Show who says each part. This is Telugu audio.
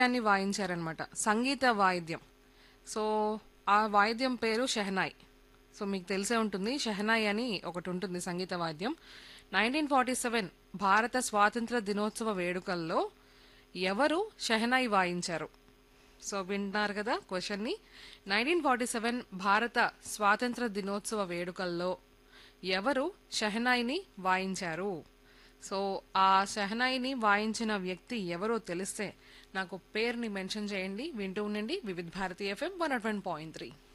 Speaker 1: వాయిద్యాన్ని వాయించారనమాట సంగీత వాయిద్యం సో ఆ వాయిద్యం పేరు షెహనాయ్ సో మీకు తెలిసే ఉంటుంది షెహనాయ్ అని ఒకటి ఉంటుంది సంగీత వాయిద్యం నైన్టీన్ ఫార్టీ సెవెన్ భారత స్వాతంత్ర దినోత్సవ వేడుకల్లో ఎవరు షెహనాయ్ వాయించారు సో వింటున్నారు కదా క్వశ్చన్ని నైన్టీన్ ఫార్టీ సెవెన్ భారత స్వాతంత్ర దినోత్సవ వేడుకల్లో ఎవరు షెహనాయిని వాయించారు సో ఆ షెహనాయిని వాయించిన వ్యక్తి ఎవరో తెలిస్తే నాకు పేరుని మెన్షన్ చేయండి వింటూ ఉండండి Vividh Bharati FM one point three